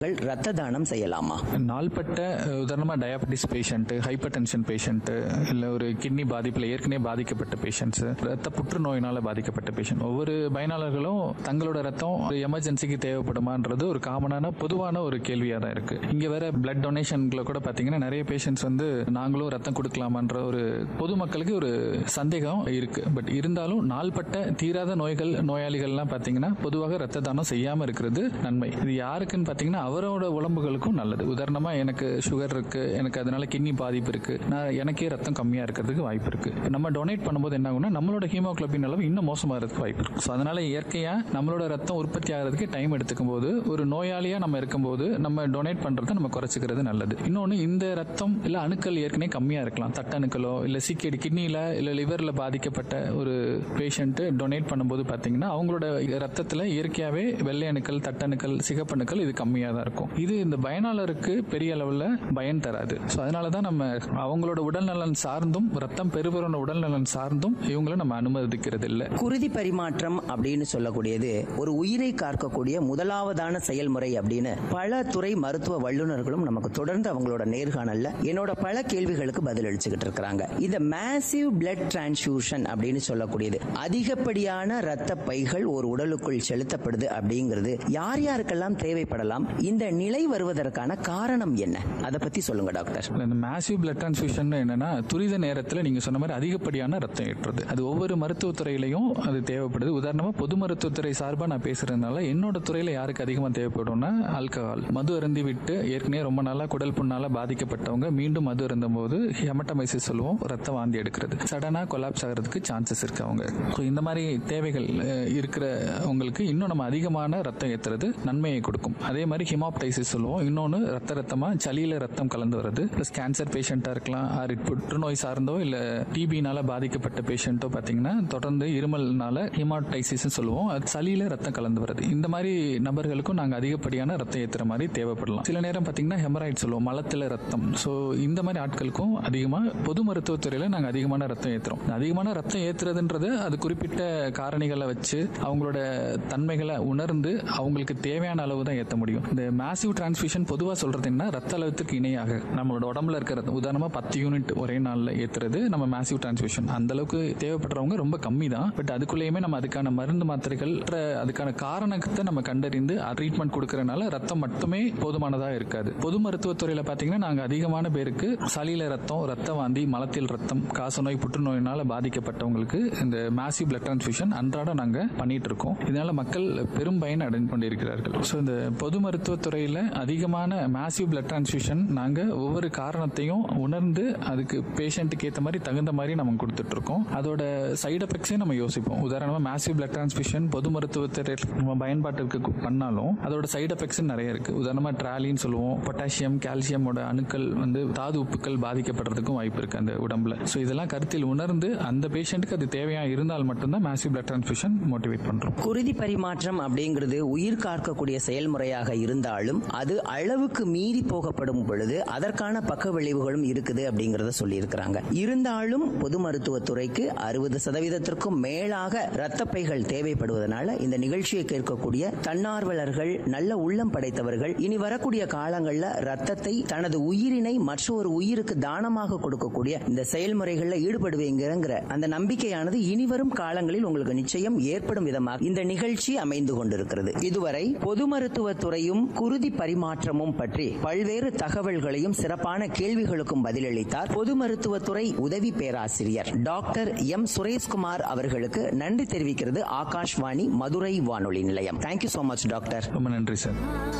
ரத்த தானம் செய்யலாமா நாள்பட்ட அஹ், உதாரணமா diabetes patient hypertension patient இல்ல ஒரு கிட்னி பாதிப்புல ஏற்கனவே பாதிக்கப்பட்ட பேஷண்ட்ஸ் ரத்த புற்றுநோயினால பாதிக்கப்பட்ட பேஷண்ட் ஒவ்வொரு பயனாளர்களும் தங்களோட ரத்தம் ஒரு எமர்ஜென்சிக்கு தேவைப்படுமான்றது ஒரு காமனான பொதுவான ஒரு கேள்வியா தான் இருக்கு இங்க வேற பிளட் டொனேஷன்ல கூட பாத்தீங்கன்னா நிறைய பேஷண்ட்ஸ் வந்து நாங்களும் ரத்தம் கொடுக்கலாமான்ற ஒரு பொதுமக்களுக்கு ஒரு சந்தேகம் இருக்கு பட் இருந்தாலும் நாள்பட்ட தீராத நோய்கள் நோயாளிகள்லாம் பாத்தீங்கன்னா பொதுவாக ரத்த தானம் செய்யாம இருக்கிறது நன்மை இது யாருக்குன்னு பாத்தீங்கன்னா அவரோட உடம்புகளுக்கும் நல்லது உதாரணமா எனக்கு சுகர் இருக்கு எனக்கு அதனால கிட்னி பாதிப்பு இருக்கு நான் எனக்கே ரத்தம் கம்மியா இருக்கிறதுக்கு வாய்ப்பு இருக்கு இப்ப நம்ம டொனேட் பண்ணும்போது என்ன ஆகும்னா நம்மளோட ஹீமோகுளோபின் அளவு இன்னும் மோசமாகிறதுக்கு வாய்ப்பு இருக்கு ஸோ அதனால இயற்கையா நம்மளோட ரத்தம் உற்பத்தி ஆகிறதுக்கு டைம் எடுத்துக்கும் போது ஒரு நோயாளியா நம்ம இருக்கும்போது நம்ம டொனேட் பண்றதை நம்ம குறைச்சிக்கிறது நல்லது இன்னொன்னு இந்த ரத்தம் இல்ல அணுக்கள் ஏற்கனவே கம்மியா இருக்கலாம் தட்டணுக்களோ இல்ல சிக்கடி கிட்னில இல்ல லிவர்ல பாதிக்கப்பட்ட ஒரு பேஷண்ட் டொனேட் பண்ணும்போது பாத்தீங்கன்னா அவங்களோட ரத்தத்துல இயற்கையாவே வெள்ளை அணுக்கள் தட்டணுக்கள் சிகப்பணுக்கள் இது கம்மியா தான் இருக்கும் இது இந்த பயனாளருக்கு பெரிய அளவுல பயன் தராது ஸோ அதனால தான் நம்ம அவங்களோட உடல்நலன் சார்ந்தும் ரத்தம் பெறுபவரோட உடல்நலன் சார்ந்தும் இவங்களை நம்ம அனுமதிக்கிறது இல்லை குருதி பரிமாற்றம் அப்படின்னு சொல்லக்கூடியது ஒரு உயிரை காக்கக்கூடிய முதலாவதான செயல்முறை அப்படின்னு பல துறை மருத்துவ வல்லுநர்களும் நமக்கு தொடர்ந்து அவங்களோட நேர்காணல்ல என்னோட பல கேள்விகளுக்கு பதில் அளிச்சுக்கிட்டு இருக்கிறாங்க இந்த மேசிவ் பிளட் டிரான்ஸ்ஃபியூஷன் அப்படின்னு சொல்லக்கூடியது அதிகப்படியான ரத்த பைகள் ஒரு உடலுக்குள் செலுத்தப்படுது அப்படிங்கிறது யார் யாருக்கெல்லாம் தேவைப்படலாம் இந்த நிலை வருவதற்கான காரணம் என்ன அதை பத்தி சொல்லுங்க டாக்டர் இந்த மேசிவ் பிளட் டிரான்ஸ்ஃபியூஷன் என்னன்னா துரித நேரத்தில் நீங்க சொன்ன மாதிரி அதிகப்படியான ரத்தம் ஏற்றுறது அது ஒவ்வொரு மருத்துவத்துறையிலையும் அது தேவைப்படுது உதாரணமா பொது மருத்துவத்துறை சார்பா நான் பேசுறதுனால என்னோட துறையில யாருக்கு அதிகமா தேவைப்படும்னா ஆல்கஹால் மது அருந்தி விட்டு ஏற்கனவே ரொம்ப நாளா குடல் புண்ணால பாதிக்கப்பட்டவங்க மீண்டும் மது அருந்தும் போது ஹெமட்டமைசிஸ் சொல்லுவோம் ரத்த வாந்தி எடுக்கிறது சடனா கொலாப்ஸ் ஆகிறதுக்கு சான்சஸ் இருக்கு அவங்க So, இந்த மாதிரி தேவைகள் அஹ், இருக்கிறவங்களுக்கு இன்னும் நம்ம அதிகமான ரத்தம் ஏத்துறது நன்மையை கொடுக்கும் அதே மாதிரி ஹிமாப்டைசிஸ் சொல்லுவோம் இன்னொன்று ரத்த ரத்தமா சளியில ரத்தம் கலந்து வருது ப்ளஸ் கேன்சர் பேஷண்டா இருக்கலாம் ஆர் புற்றுநோய் சார்ந்தோ இல்ல டிபினால பாதிக்கப்பட்ட பேஷண்ட்டோ பாத்தீங்கன்னா தொடர்ந்து இருமல்னால ஹிமாப்டைசிஸ் சொல்லுவோம் அது சளியில ரத்தம் கலந்து வருது இந்த மாதிரி நபர்களுக்கும் நாங்க அதிகப்படியான ரத்தம் ஏத்துற மாதிரி தேவைப்படலாம் சில நேரம் பாத்தீங்கன்னா ஹெமராய்ட் சொல்லுவோம் மலத்துல ரத்தம் ஸோ இந்த மாதிரி ஆட்களுக்கும் அதிகமா பொது மருத்துவத்துறையில நாங்க அதிகமான ரத்தம் ஏத்துறோம் அதிகமான ரத்தம் ஏத்துறதுன்றது அது குறிப்பிட்ட காரணிகளை வச்சு அவங்களோட தன்மைகளை உணர்ந்து அவங்களுக்கு தேவையான அளவு தான் ஏற்ற முடியும் இந்த மேசிவ் டிரான்ஸ்ஃபியூஷன் பொதுவாக சொல்றது என்ன ரத்த அளவுக்கு இணையாக நம்மளோட உடம்புல இருக்கிறது உதாரணமா பத்து யூனிட் ஒரே நாளில் ஏத்துறது நம்ம மேசிவ் டிரான்ஸ்ஃபியூஷன் அந்த அளவுக்கு தேவைப்படுறவங்க ரொம்ப கம்மி தான் பட் அதுக்குள்ளேயுமே நம்ம அதுக்கான மருந்து மாத்திரைகள் அப்புறம் அதுக்கான காரணத்தை நம்ம கண்டறிந்து ட்ரீட்மெண்ட் கொடுக்கறனால ரத்தம் மட்டுமே போதுமானதாக இருக்காது பொது மருத்துவத்துறையில பாத்தீங்கன்னா நாங்க அதிகமான பேருக்கு சளியில ரத்தம் ரத்த வாந்தி மலத்தில் ரத்தம் காசநோய் புற்றுநோயினால பாதிக்கப்பட்டவங்களுக்கு இந்த மேசிவ் பிளட் டிரான்ஸ்ஃபியூஷன் அன்றாடம் நாங்க பண்ணிட்டு இருக்கோம் இதனால மக்கள் பெரும் பயன் அடைந்து கொண்டிருக்கிறார்கள் ஸோ இந்த பொது மருத்துவத்துறையில அதிகமான மேசிவ் பிளட் டிரான்ஸ்ஃபியூஷன் நாங்க ஒவ்வொரு காரணத்தையும் உணர்ந்து அதுக்கு பேஷண்ட்டுக்கு ஏற்ற மாதிரி தகுந்த மாதிரி நம்ம கொடுத்துட்டு இருக்கோம் அதோட சைடு எஃபெக்ட்ஸையும் நம்ம யோசிப்போம் உதாரணமா மேசிவ் பிளட் டிரான்ஸ்ஃபியூஷன் பொது மருத்துவத்துறை நம்ம பயன்பாட்டுக்கு கு- பண்ணாலும் அதோட சைடு எஃபெக்ட்ஸ் நிறைய இருக்கு உதாரணமா ட்ராலின்னு சொல்லுவோம் பொட்டாசியம் கால்சியமோட அணுக்கள் வந்து தாது உப்புக்கள் பாதிக்கப்படுறதுக்கும் வாய்ப்பு இருக்கு அந்த உடம்புல ஸோ இதெல்லாம் கருத்தில் உணர்ந்து அந்த பேஷண்ட்டுக்கு அது தேவையா இருந்தால் மட்டும்தான் மேசிவ் பிளட் டிரான்ஸ்ஃபியூஷன் மோட்டிவேட் பண்றோம் குருதி பரிமாற்றம் அப்படிங்கிறது உயிர் காக்கக்கூடிய செயல்முறையாக இருந்தாலும் அது அளவுக்கு மீறி போகப்படும் பொழுது அதற்கான பக்க விளைவுகளும் இருக்குது அப்படிங்கறத சொல்லியிருக்கிறாங்க இருந்தாலும் பொது மருத்துவத்துறைக்கு அறுபது சதவீதத்திற்கும் மேலாக இரத்த பைகள் தேவைப்படுவதனால இந்த நிகழ்ச்சியை கேட்கக்கூடிய தன்னார்வலர்கள் நல்ல உள்ளம் படைத்தவர்கள் இனி வரக்கூடிய காலங்கள்ல ரத்தத்தை தனது உயிரினை மற்றொரு உயிருக்கு தானமாக கொடுக்கக்கூடிய இந்த செயல்முறைகள்ல ஈடுபடுவீங்கிற அந்த நம்பிக்கையானது இனி வரும் காலங்களில் உங்களுக்கு நிச்சயம் ஏற்படும் விதமாக இந்த நிகழ்ச்சி அமைந்து கொண்டிருக்கிறது இதுவரை பொது மருத்துவத்துறையும் குருதி பரிமாற்றமும் பற்றி பல்வேறு தகவல்களையும் சிறப்பான கேள்விகளுக்கும் பதிலளித்தார் பொது மருத்துவத்துறை உதவி பேராசிரியர் டாக்டர் எம் சுரேஷ்குமார் அவர்களுக்கு நன்றி தெரிவிக்கிறது ஆகாஷ்வாணி மதுரை வானொலி நிலையம் தேங்க்யூ so மச் டாக்டர் ரொம்ப நன்றி சார்